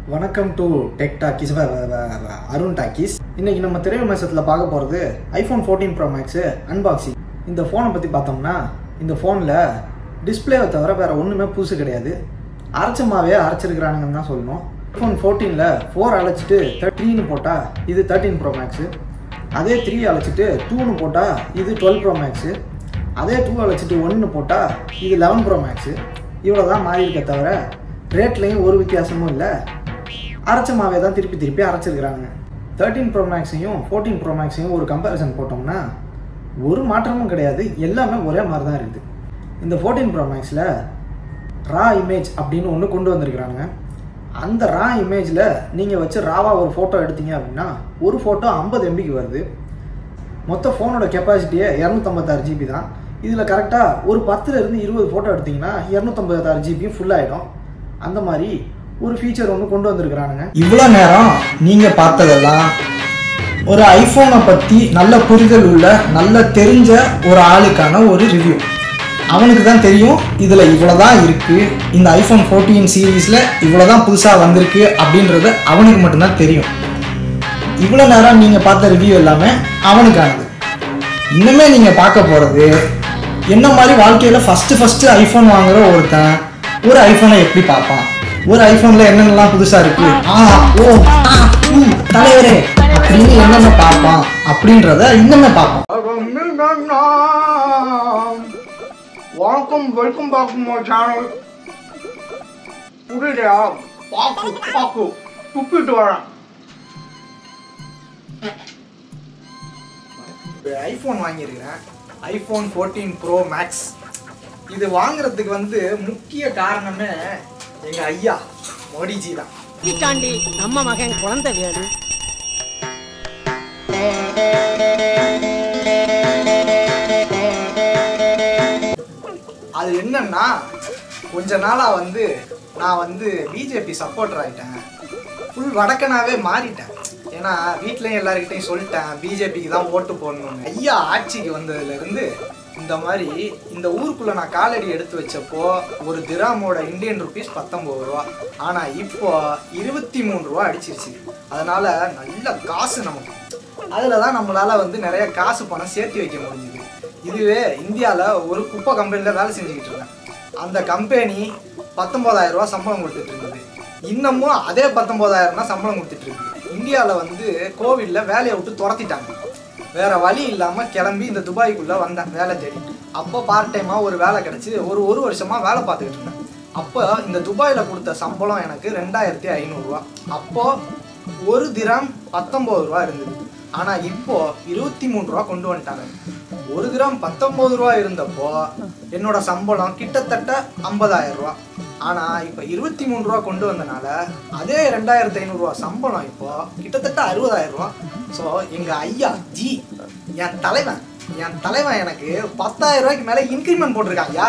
வணக்கம் to tech talkies Arun talkies இன்னைக்கு நம்ம திரைவிமர்சனத்தில் பார்க்க போகிறது iPhone fourteen pro max unboxing இந்த ஃபோனை பற்றி பார்த்தோம்னா இந்த ஃபோனில் டிஸ்பிளேவை தவிர வேறு ஒன்றுமே புதுசு கிடையாது அரைச்சமாவே அரைச்சிருக்கிறானுங்கன்னு தான் சொல்லணும் ஐஃபோன் ஃபோர்டீனில் ஃபோர் அழைச்சிட்டு த்ரீன்னு போட்டால் இது தேர்ட்டீன் ப்ரோ மேக்ஸு அதே த்ரீ அழைச்சிட்டு டூன்னு போட்டால் இது டுவெல் ப்ரோ மேக்ஸு அதே டூ அழைச்சிட்டு ஒன்று போட்டால் இது லெவன் ப்ரோ மேக்ஸு இவ்வளோ தான் மாறி இருக்க தவிர ரேட்லேயும் ஒரு வித்தியாசமும் இல்லை அரைச்ச மாவே தான் திருப்பி திருப்பி அரைச்சிருக்கிறாங்க தேர்ட்டீன் ப்ரோ மேக்ஸையும் ஃபோர்டீன் ப்ரோ மேக்ஸையும் ஒரு கம்பேரிசன் போட்டோம்னா ஒரு மாற்றமும் கிடையாது எல்லாமே ஒரே மாதிரி தான் இருக்குது இந்த ஃபோர்டீன் ப்ரோ மேக்ஸில் ரா இமேஜ் அப்படின்னு ஒன்று கொண்டு வந்திருக்கிறாங்க அந்த ரா இமேஜில் நீங்கள் வச்சு ராவாக ஒரு ஃபோட்டோ எடுத்தீங்க அப்படின்னா ஒரு ஃபோட்டோ ஐம்பது எம்பிக்கு வருது மொத்த ஃபோனோட கெப்பாசிட்டியே இரநூத்தம்பத்தாறு ஜிபி தான் இதில் கரெக்டாக ஒரு பத்துலேருந்து இருபது ஃபோட்டோ எடுத்தீங்கன்னா இரநூத்தம்பத்தாறு ஜிபியும் ஃபுல் ஆகிடும் அந்த மாதிரி ஒரு ஃபீச்சர் ஒன்று கொண்டு வந்திருக்கிறானுங்க இவ்வளோ நேரம் நீங்கள் பார்த்ததெல்லாம் ஒரு ஐஃபோனை பற்றி நல்ல புரிதல் உள்ள நல்ல தெரிஞ்ச ஒரு ஆளுக்கான ஒரு ரிவ்யூ அவனுக்கு தான் தெரியும் இதில் இவ்வளோ தான் இருக்குது இந்த ஐஃபோன் ஃபோர்டீன் சீரீஸில் இவ்வளோ தான் புதுசாக வந்திருக்கு அப்படின்றது அவனுக்கு மட்டும்தான் தெரியும் இவ்வளோ நேரம் நீங்கள் பார்த்த ரிவ்யூ எல்லாமே அவனுக்கானது இன்னுமே நீங்கள் பார்க்க போகிறது என்ன மாதிரி வாழ்க்கையில் ஃபஸ்ட்டு ஃபஸ்ட்டு ஐஃபோன் வாங்குற ஒருத்தன் ஒரு ஐஃபோனை எப்படி பார்ப்பான் ஒரு ஐஃபோனில் என்னென்னலாம் புதுசாக இருக்கு ஆ ஓ ஆ, ம், தலைவரே அப்படின்னு என்னென்ன பார்ப்பான் அப்படின்றத இன்னுமே பார்ப்போம் வணக்கம் வெல்கம் பேக் மை சேனல் புரியலையா பாக்கு பாக்கு துப்பிட்டு வரேன் ஐஃபோன் வாங்கியிருக்கிறேன் ஐஃபோன் ஃபோர்டீன் ப்ரோ மேக்ஸ் இது வாங்குறதுக்கு வந்து முக்கிய காரணமே எங்கள் ஐயா மோடிஜி தான் தாண்டி நம்ம மகன் குழந்தை வேறு அது என்னன்னா கொஞ்ச நாளாக வந்து நான் வந்து பிஜேபி சப்போர்ட்டர் ஆகிட்டேன் ஃபுல் வடக்கனாவே மாறிட்டேன் ஏன்னா வீட்லேயும் எல்லாருக்கிட்டையும் சொல்லிட்டேன் பிஜேபிக்கு தான் ஓட்டு போடணும்னு ஐயா ஆட்சிக்கு வந்ததுலேருந்து இந்த மாதிரி இந்த ஊருக்குள்ளே நான் காலடி எடுத்து வச்சப்போ ஒரு திராமோட இந்தியன் ருபீஸ் பத்தொம்பது ரூபா ஆனால் இப்போ இருபத்தி மூணு ரூபா அடிச்சிருச்சு அதனால நல்ல காசு நமக்கு அதில் தான் நம்மளால் வந்து நிறைய காசு பணம் சேர்த்து வைக்க முடிஞ்சுது இதுவே இந்தியாவில் ஒரு குப்பை கம்பெனியில் வேலை செஞ்சுக்கிட்டு இருக்கேன் அந்த கம்பெனி பத்தொம்போதாயிரம் ரூபா சம்பளம் கொடுத்துட்டு இருந்தது இன்னமும் அதே பத்தொம்போதாயிரம் தான் சம்பளம் கொடுத்துட்டு இருக்கு இந்தியாவில் வந்து கோவிடில் வேலையை விட்டு துரத்திட்டாங்க வேற வழி இல்லாமல் கிளம்பி இந்த துபாய்க்குள்ளே வந்தேன் வேலை தேடி அப்போ பார்ட் டைமாக ஒரு வேலை கிடச்சி ஒரு ஒரு வருஷமாக வேலை பார்த்துக்கிட்டு இருந்தேன் அப்போ இந்த துபாயில் கொடுத்த சம்பளம் எனக்கு ரெண்டாயிரத்தி ஐநூறுரூவா அப்போது ஒரு திராம் பத்தொம்பது ரூபா இருந்தது ஆனால் இப்போ இருபத்தி மூணு ரூபா கொண்டு வந்துட்டாங்க ஒரு கிராம் பத்தொம்பது ரூபா இருந்தப்போ என்னோட சம்பளம் கிட்டத்தட்ட ஐம்பதாயிரம் ரூபா ஆனால் இப்போ இருபத்தி மூணு ரூபா கொண்டு வந்தனால அதே ரெண்டாயிரத்தி ஐநூறுரூவா சம்பளம் இப்போ கிட்டத்தட்ட அறுபதாயிரம் ரூபா ஸோ எங்கள் ஐயா ஜி என் தலைவன் என் தலைவன் எனக்கு பத்தாயிரம் ரூபாய்க்கு மேலே இன்க்ரிமெண்ட் போட்டிருக்காங்கயா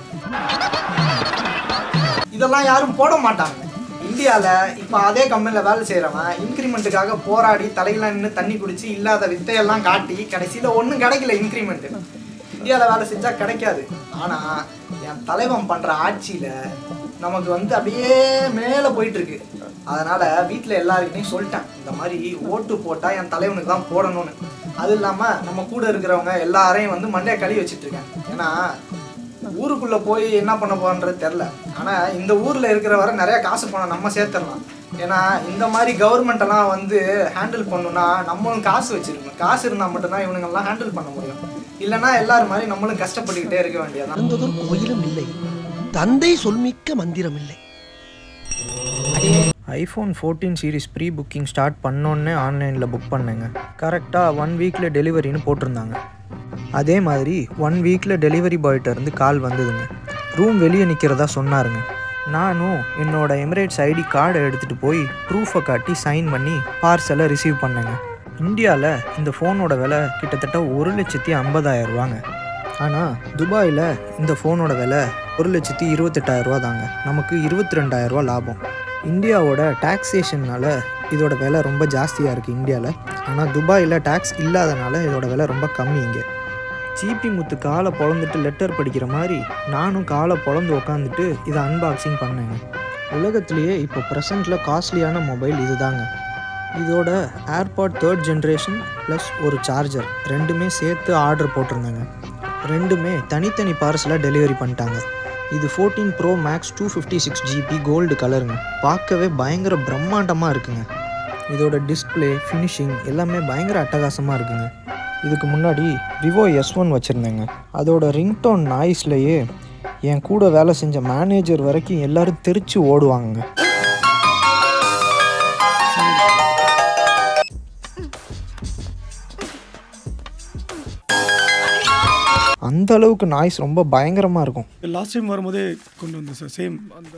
இதெல்லாம் யாரும் போட மாட்டாங்க இந்தியாவில் இப்போ அதே கம்பெனியில் வேலை செய்கிறவன் இன்க்ரிமெண்ட்டுக்காக போராடி தலையில நின்று தண்ணி குடிச்சு இல்லாத வித்தையெல்லாம் காட்டி கடைசியில் ஒன்றும் கிடைக்கல இன்க்ரிமெண்ட்டு இந்தியாவில் வேலை செஞ்சால் கிடைக்காது ஆனால் என் தலைவன் பண்ணுற ஆட்சியில் நமக்கு வந்து அப்படியே மேலே போயிட்டுருக்கு அதனால் வீட்டில் எல்லாருக்கிட்டையும் சொல்லிட்டேன் இந்த மாதிரி ஓட்டு போட்டால் என் தலைவனுக்கு தான் போடணும்னு அது இல்லாமல் நம்ம கூட இருக்கிறவங்க எல்லாரையும் வந்து மண்டையை கழுவி வச்சிட்டு இருக்கேன் ஏன்னா ஊருக்குள்ள போய் என்ன பண்ண போறன்றது தெரில ஆனா இந்த ஊர்ல இருக்கிற வரை நிறைய காசு பணம் நம்ம சேர்த்துடலாம் ஏன்னா இந்த மாதிரி கவர்மெண்ட் எல்லாம் வந்து ஹேண்டில் பண்ணணும்னா நம்மளும் காசு வச்சிருக்கணும் காசு இருந்தா மட்டும்தான் இவனுங்கெல்லாம் ஹேண்டில் பண்ண முடியும் இல்லைன்னா எல்லாரும் மாதிரி நம்மளும் கஷ்டப்பட்டுக்கிட்டே இருக்க வேண்டியதான் இருந்ததொரு கோயிலும் இல்லை தந்தை சொல்மிக்க மந்திரம் இல்லை iPhone fourteen series pre booking start பண்ணோன்னே ஆன்லைனில் புக் பண்ணேங்க கரெக்டாக ஒன் வீக்கில் டெலிவரின்னு போட்டிருந்தாங்க அதே மாதிரி ஒன் வீக்கில் டெலிவரி பாய்கிட்ட இருந்து கால் வந்ததுங்க ரூம் வெளியே நிற்கிறதா சொன்னாருங்க நானும் என்னோட எமிரேட்ஸ் ஐடி கார்டை எடுத்துகிட்டு போய் ப்ரூஃபை காட்டி சைன் பண்ணி பார்சலை ரிசீவ் பண்ணேங்க இந்தியாவில் இந்த ஃபோனோட விலை கிட்டத்தட்ட ஒரு லட்சத்தி ஐம்பதாயிரம் ரூபாங்க ஆனால் துபாயில் இந்த ஃபோனோட விலை ஒரு லட்சத்தி இருபத்தெட்டாயிரம் ரூபா தாங்க நமக்கு இருபத்தி ரெண்டாயிரம் ரூபா லாபம் இந்தியாவோட டாக்ஸேஷன்னால இதோட விலை ரொம்ப ஜாஸ்தியாக இருக்குது இந்தியாவில் ஆனால் துபாயில் டாக்ஸ் இல்லாதனால இதோட விலை ரொம்ப கம்மி இங்கே சீப்பி முத்து காலை பொழந்துட்டு லெட்டர் படிக்கிற மாதிரி நானும் காலை பொழந்து உக்காந்துட்டு இதை அன்பாக்சிங் பண்ணேங்க உலகத்திலேயே இப்போ ப்ரெசண்ட்டில் காஸ்ட்லியான மொபைல் இதுதாங்க இதோட ஏர்பாட் தேர்ட் ஜென்ரேஷன் ப்ளஸ் ஒரு சார்ஜர் ரெண்டுமே சேர்த்து ஆர்டர் போட்டிருந்தேங்க ரெண்டுமே தனித்தனி பார்சலாக டெலிவரி பண்ணிட்டாங்க இது fourteen pro max two fifty six GB gold கலருங்க பார்க்கவே பயங்கர பிரம்மாண்டமாக இருக்குங்க இதோட டிஸ்பிளே ஃபினிஷிங் எல்லாமே பயங்கர அட்டகாசமாக இருக்குங்க இதுக்கு முன்னாடி விவோ எஸ் ஒன் வச்சுருந்தேங்க அதோட ரிங்டோன் நாய்ஸ்லேயே என் கூட வேலை செஞ்ச மேனேஜர் வரைக்கும் எல்லாரும் தெரிச்சு ஓடுவாங்க அந்த அளவுக்கு நாய்ஸ் ரொம்ப பயங்கரமாக இருக்கும் லாஸ்ட் டைம் வரும்போதே கொண்டு வந்தேன் சார் சேம் அந்த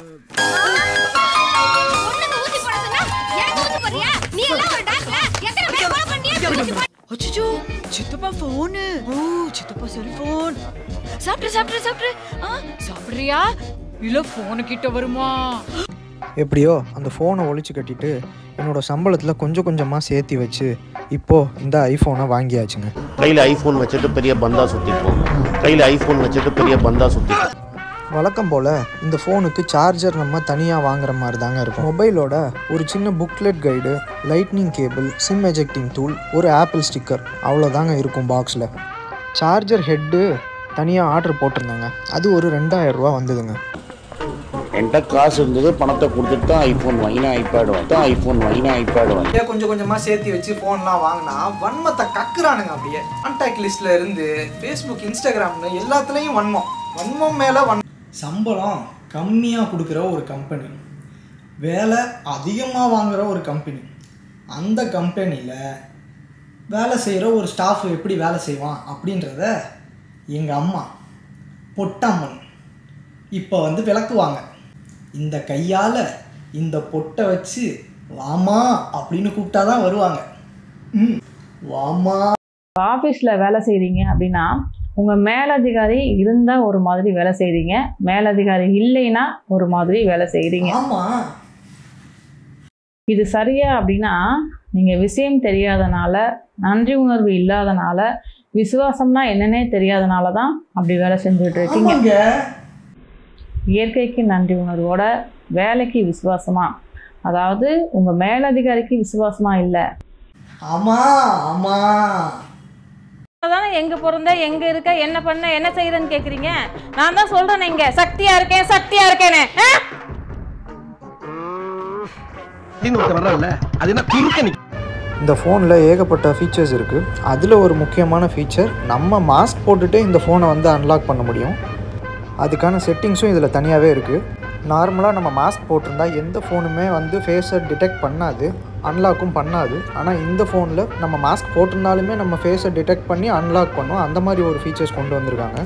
பொண்ணுக்கு ஊசி போட சொன்னா எனக்கு ஊசி போடுறியா நீ எல்லாம் ஒரு டாக்டர் எத்தனை பேர் கொலை பண்ணியா அச்சோ சித்தப்பா போனு ஓ சித்தப்பா செல்போன் சாப்பிட்டு சாப்பிட்டு சாப்பிட்டு ஆ சாப்பிடுறியா இல்ல போனு கிட்ட வருமா எப்படியோ அந்த ஃபோனை ஒழிச்சு கட்டிட்டு என்னோட சம்பளத்தில் கொஞ்சம் கொஞ்சமாக சேர்த்தி வச்சு இப்போது இந்த ஐஃபோனை வாங்கியாச்சுங்க கையில் ஐஃபோன் வச்சுட்டு பெரிய பந்தா சுற்றிப்போம் கையில் ஐஃபோன் வச்சுட்டு பெரிய பந்தா சுற்றிப்போம் வழக்கம் போல் இந்த ஃபோனுக்கு சார்ஜர் நம்ம தனியாக வாங்குற மாதிரி தாங்க இருக்கும் மொபைலோட ஒரு சின்ன booklet guide lightning cable SIM ejecting tool ஒரு ஆப்பிள் ஸ்டிக்கர் அவ்வளோதாங்க இருக்கும் பாக்ஸில் சார்ஜர் ஹெட்டு தனியாக ஆர்டர் போட்டிருந்தாங்க அது ஒரு ரெண்டாயிரம் ரூபா வந்ததுங்க என்கிட்ட காசு இருந்தது பணத்தை கொடுத்துட்டு தான் ஐஃபோன் வாங்கினா ஐபேட் வாங்கி தான் ஐஃபோன் வாங்கினா ஐபேட் வாங்கி அப்படியே கொஞ்சம் கொஞ்சமாக சேர்த்து வச்சு ஃபோன்லாம் வாங்கினா வன்மத்தை கக்குறானுங்க அப்படியே கான்டாக்ட் லிஸ்ட்ல இருந்து ஃபேஸ்புக் இன்ஸ்டாகிராம்னு எல்லாத்துலேயும் வன்மம் வன்மம் மேலே வன் சம்பளம் கம்மியாக கொடுக்குற ஒரு கம்பெனி வேலை அதிகமாக வாங்குற ஒரு கம்பெனி அந்த கம்பெனியில் வேலை செய்கிற ஒரு ஸ்டாஃப் எப்படி வேலை செய்வான் அப்படின்றத எங்கள் அம்மா பொட்டம்மன் இப்போ வந்து விளக்குவாங்க இந்த கையால் இந்த பொட்டை வச்சு வாமா அப்படின்னு கூப்பிட்டா தான் வருவாங்க ம் வாமா ஆஃபீஸில் வேலை செய்கிறீங்க அப்படின்னா உங்கள் மேலதிகாரி இருந்தால் ஒரு மாதிரி வேலை செய்கிறீங்க மேலதிகாரி இல்லைன்னா ஒரு மாதிரி வேலை செய்கிறீங்க ஆமாம் இது சரியா அப்படின்னா நீங்கள் விஷயம் தெரியாதனால நன்றி உணர்வு இல்லாதனால விசுவாசம்னா என்னன்னே தெரியாதனால தான் அப்படி வேலை செஞ்சுட்டு இருக்கீங்க ஆமாங்க இயற்கைக்கு நன்றி உணர்வோட வேலைக்கு விசுவாசமா அதாவது உங்கள் மேலதிகாரிக்கு விசுவாசமா இல்லை ஆமா ஆமா தானே எங்க பிறந்த எங்க இருக்க என்ன பண்ண என்ன செய்யறேன்னு கேக்குறீங்க நான் தான் சொல்றேன் இங்க சக்தியா இருக்கேன் சக்தியா இருக்கேன்னு ஆ? வர்றல அது என்ன குறுக்க நிக்க இந்த ஃபோனில் ஏகப்பட்ட ஃபீச்சர்ஸ் இருக்குது அதில் ஒரு முக்கியமான ஃபீச்சர் நம்ம மாஸ்க் போட்டுட்டே இந்த ஃபோனை வந்து அன்லாக் பண்ண முடியும் அதுக்கான செட்டிங்ஸும் இதில் தனியாகவே இருக்குது நார்மலாக நம்ம மாஸ்க் போட்டிருந்தா எந்த ஃபோனுமே வந்து ஃபேஸை டிடெக்ட் பண்ணாது அன்லாக்கும் பண்ணாது ஆனால் இந்த ஃபோனில் நம்ம மாஸ்க் போட்டிருந்தாலுமே நம்ம ஃபேஸை டிடெக்ட் பண்ணி அன்லாக் பண்ணும் அந்த மாதிரி ஒரு ஃபீச்சர்ஸ் கொண்டு வந்திருக்காங்க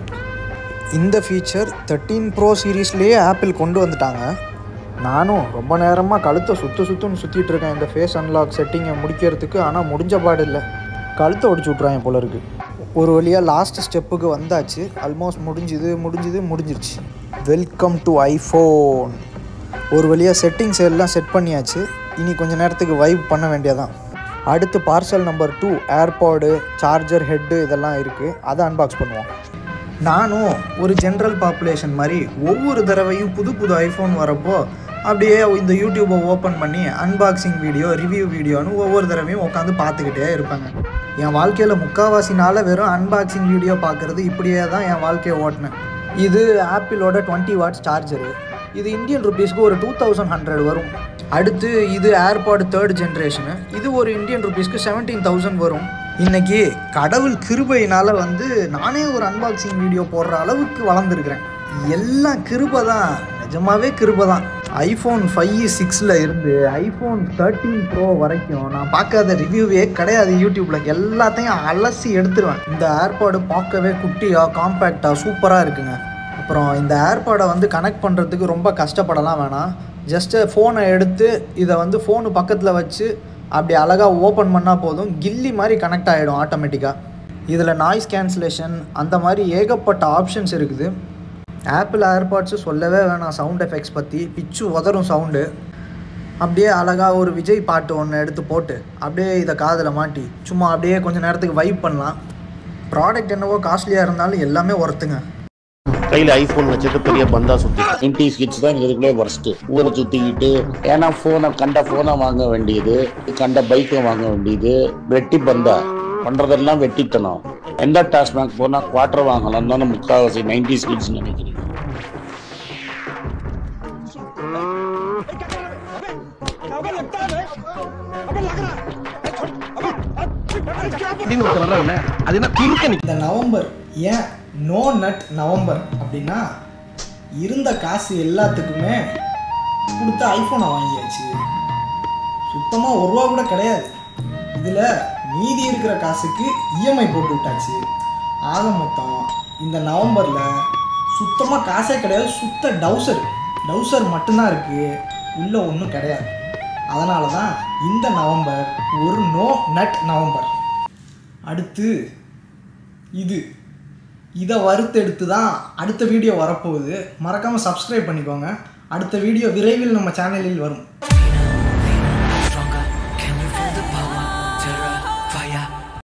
இந்த ஃபீச்சர் தேர்ட்டீன் ப்ரோ சீரீஸ்லேயே ஆப்பிள் கொண்டு வந்துட்டாங்க நானும் ரொம்ப நேரமாக கழுத்தை சுற்று சுற்றுன்னு சுற்றிட்டு இருக்கேன் இந்த ஃபேஸ் அன்லாக் செட்டிங்கை முடிக்கிறதுக்கு ஆனால் முடிஞ்ச பாடு இல்லை கழுத்தை ஒடிச்சு விட்றாங்க போல இருக்கு ஒரு வழியாக லாஸ்ட் ஸ்டெப்புக்கு வந்தாச்சு ஆல்மோஸ்ட் முடிஞ்சுது முடிஞ்சுது முடிஞ்சிருச்சு வெல்கம் டு ஐஃபோன் ஒரு வழியாக செட்டிங்ஸ் எல்லாம் செட் பண்ணியாச்சு இனி கொஞ்ச நேரத்துக்கு வைப் பண்ண வேண்டியதான் அடுத்து parcel number two AirPod charger head இதெல்லாம் இருக்குது அதை அன்பாக்ஸ் பண்ணுவோம் நானும் ஒரு ஜென்ரல் பாப்புலேஷன் மாதிரி ஒவ்வொரு தடவையும் புது புது ஐஃபோன் வரப்போ அப்படியே இந்த யூடியூப்பை ஓப்பன் பண்ணி அன்பாக்சிங் வீடியோ ரிவ்யூ வீடியோன்னு ஒவ்வொரு தடவையும் உட்காந்து பார்த்துக்கிட்டே இருப்பாங்க என் வாழ்க்கையில் முக்கால்வாசி நாள் வெறும் அன்பாக்சிங் வீடியோ பார்க்குறது இப்படியே தான் என் வாழ்க்கையை ஓட்டினேன் இது ஆப்பிளோட டுவெண்ட்டி வாட்ஸ் சார்ஜரு இது இந்தியன் ருபீஸ்க்கு ஒரு டூ தௌசண்ட் ஹண்ட்ரட் வரும் அடுத்து இது ஏர்பாடு தேர்ட் ஜென்ரேஷனு இது ஒரு இந்தியன் ருபீஸ்க்கு செவன்டீன் தௌசண்ட் வரும் இன்னைக்கு கடவுள் கிருபையினால வந்து நானே ஒரு அன்பாக்சிங் வீடியோ போடுற அளவுக்கு வளர்ந்துருக்கிறேன் எல்லாம் கிருபை தான் நிஜமாவே கிருபை தான் ஐஃபோன் ஃபைவ் சிக்ஸில் இருந்து ஐஃபோன் தேர்ட்டீன் ப்ரோ வரைக்கும் நான் பார்க்காத ரிவ்யூவே கிடையாது யூடியூப்பில் எல்லாத்தையும் அலசி எடுத்துருவேன் இந்த ஏர்பாடு பார்க்கவே குட்டியாக காம்பேக்டாக சூப்பராக இருக்குங்க அப்புறம் இந்த ஏர்பாடை வந்து கனெக்ட் பண்ணுறதுக்கு ரொம்ப கஷ்டப்படலாம் வேணாம் ஜஸ்ட்டு ஃபோனை எடுத்து இதை வந்து ஃபோனு பக்கத்தில் வச்சு அப்படி அழகாக ஓப்பன் பண்ணால் போதும் கில்லி மாதிரி கனெக்ட் ஆகிடும் ஆட்டோமேட்டிக்காக இதில் நாய்ஸ் கேன்சலேஷன் அந்த மாதிரி ஏகப்பட்ட ஆப்ஷன்ஸ் இருக்குது ஆப்பிள் ஏர்பாட்ஸு சொல்லவே வேணாம் சவுண்ட் எஃபெக்ட்ஸ் பற்றி பிச்சு உதறும் சவுண்டு அப்படியே அழகாக ஒரு விஜய் பாட்டு ஒன்று எடுத்து போட்டு அப்படியே இதை காதில் மாட்டி சும்மா அப்படியே கொஞ்சம் நேரத்துக்கு வைப் பண்ணலாம் ப்ராடக்ட் என்னவோ காஸ்ட்லியாக இருந்தாலும் எல்லாமே ஒர்த்துங்க கையில் ஐஃபோன் வச்சுட்டு பெரிய பந்தா சுற்றி நைன்டி கிட்ஸ் தான் இதுக்குள்ளே worst ஊரை சுற்றிக்கிட்டு ஏன்னா ஃபோனை கண்ட ஃபோனை வாங்க வேண்டியது கண்ட பைக்கை வாங்க வேண்டியது வெட்டி பந்தா பண்ணுறதெல்லாம் வெட்டித்தனம் எந்த டாஸ்மாக் போனால் குவார்டர் வாங்கலாம் தான் முக்கால்வாசி நைன்டி கிட்ஸ் நினைக்கிறேன் அது என்ன குறுக்க இந்த நவம்பர் ஏன் நோ நட் நவம்பர் அப்படின்னா இருந்த காசு எல்லாத்துக்குமே கொடுத்து ஐஃபோனை வாங்கியாச்சு சுத்தமாக ஒரு ரூபா கூட கிடையாது இதில் மீதி இருக்கிற காசுக்கு இஎம்ஐ போட்டு விட்டாச்சு ஆக மொத்தம் இந்த நவம்பரில் சுத்தமாக காசே கிடையாது சுத்த டவுசர் டவுசர் மட்டும்தான் இருக்குது உள்ளே ஒன்றும் கிடையாது அதனால தான் இந்த நவம்பர் ஒரு நோ நட் நவம்பர் அடுத்து இது இதை வறுத்தெடுத்து தான் அடுத்த வீடியோ வரப்போகுது மறக்காமல் சப்ஸ்கிரைப் பண்ணிக்கோங்க அடுத்த வீடியோ விரைவில் நம்ம சேனலில் வரும்